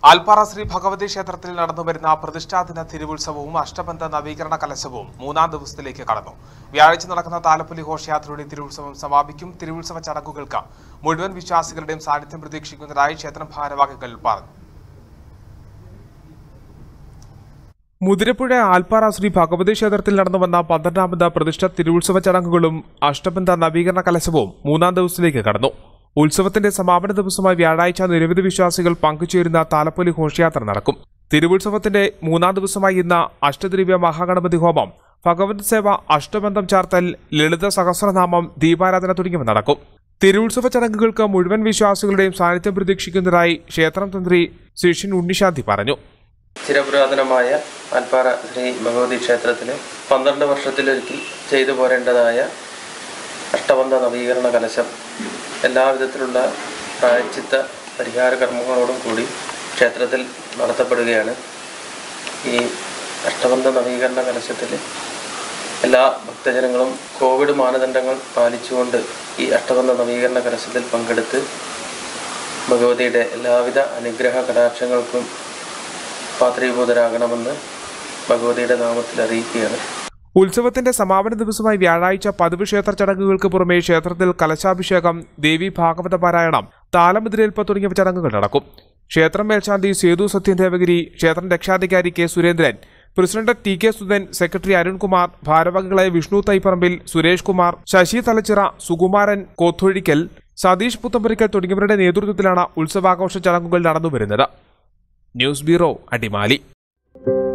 ആൽപ്പാറ ശ്രീ ഭഗവതി ക്ഷേത്രത്തിൽ നടന്നുവരുന്ന പ്രതിഷ്ഠാദിന തിരുവുത്സവവും അഷ്ടബന്ധ നവീകരണ കലശവും മൂന്നാം ദിവസത്തിലേക്ക് കടന്നു വ്യാഴാഴ്ച നടക്കുന്ന താലപ്പൊലി ഘോഷയാത്രയുടെ തിരുവുത്സവം സമാപിക്കും തിരുവുത്സവ ചടങ്ങുകൾക്ക് മുഴുവൻ വിശ്വാസികളുടെയും സാന്നിധ്യം പ്രതീക്ഷിക്കുന്നതായി ക്ഷേത്രം ഭാരവാഹികൾ പറഞ്ഞു മുതിരപ്പുഴ ആൽപ്പാറ ശ്രീ ഭഗവതി ക്ഷേത്രത്തിൽ നടന്നുവന്ന പന്ത്രണ്ടാമത് പ്രതിഷ്ഠ തിരുവുത്സവ ചടങ്ങുകളും അഷ്ടബന്ധ നവീകരണ കലശവും മൂന്നാം ദിവസത്തിലേക്ക് കടന്നു ഉത്സവത്തിന്റെ സമാപന ദിവസമായ വ്യാഴാഴ്ച നിരവധി വിശ്വാസികൾ പങ്കുചേരുന്ന താലപ്പൊലി ഘോഷയാത്ര നടക്കും തിരുവുത്സവത്തിന്റെ മൂന്നാം ദിവസമായി ഇന്ന് അഷ്ടദ്രവ്യ മഹാഗണപതി ഹോമം ഭഗവത് സേവ അഷ്ടബന്ധം ചാർത്തൽ ലളിത സഹസ്രനാമം ദീപാരാധന തുടങ്ങിയവ നടക്കും തിരുവുത്സവ ചടങ്ങുകൾക്ക് മുഴുവൻ വിശ്വാസികളുടെയും സാന്നിധ്യം പ്രതീക്ഷിക്കുന്നതായി ക്ഷേത്രം തന്ത്രി ശിഷ്യൻ ഉണ്ണിശാന്തി പറഞ്ഞു ചിരപുരാതനമായ ആൽപ്പാറ ശ്രീ ഭഗവതി ക്ഷേത്രത്തിൽ പന്ത്രണ്ട് വർഷത്തിലൊരിക്കൽ ചെയ്തു പോരേണ്ടതായ അഷ്ടബന്ധ നവീകരണ കലശം എല്ലാവിധത്തിലുള്ള പ്രായച്ചിത്ത പരിഹാര കർമ്മങ്ങളോടും കൂടി ക്ഷേത്രത്തിൽ നടത്തപ്പെടുകയാണ് ഈ അഷ്ടബന്ധ നവീകരണ കലശത്തിൽ എല്ലാ ഭക്തജനങ്ങളും കോവിഡ് മാനദണ്ഡങ്ങൾ പാലിച്ചുകൊണ്ട് ഈ അഷ്ടബന്ധ നവീകരണ കലശത്തിൽ പങ്കെടുത്ത് ഭഗവതിയുടെ എല്ലാവിധ അനുഗ്രഹ കടാക്ഷങ്ങൾക്കും പാത്രീഭൂതരാകണമെന്ന് ഭഗവതിയുടെ നാമത്തിൽ അറിയിക്കുകയാണ് ഉത്സവത്തിന്റെ സമാപന ദിവസമായി വ്യാഴാഴ്ച പതിവ് ക്ഷേത്ര ചടങ്ങുകൾക്ക് പുറമെ ക്ഷേത്രത്തിൽ കലശാഭിഷേകം ദേവി ഭാഗവത പാരായണം താലമുദ്രേൽപ്പ് തുടങ്ങിയ ചടങ്ങുകൾ നടക്കും ക്ഷേത്രം മേൽശാന്തി സേതു സത്യൻ ദേവഗിരി ക്ഷേത്രം രക്ഷാധികാരി K Surendran president T K Sudhan secretary Arunkumar ഭാരവാഹികളായ വിഷ്ണു തൈപ്പറമ്പിൽ സുരേഷ് കുമാർ ശശി തലച്ചിറ സുകുമാരൻ കോത്തൊഴിക്കൽ സതീഷ് പുത്തമ്പരിക്കൽ തുടങ്ങിയവരുടെ നേതൃത്വത്തിലാണ് ഉത്സവാഘോഷ ചടങ്ങുകൾ നടന്നുവരുന്നത് ന്യൂസ് ബ്യൂറോ അടിമാലി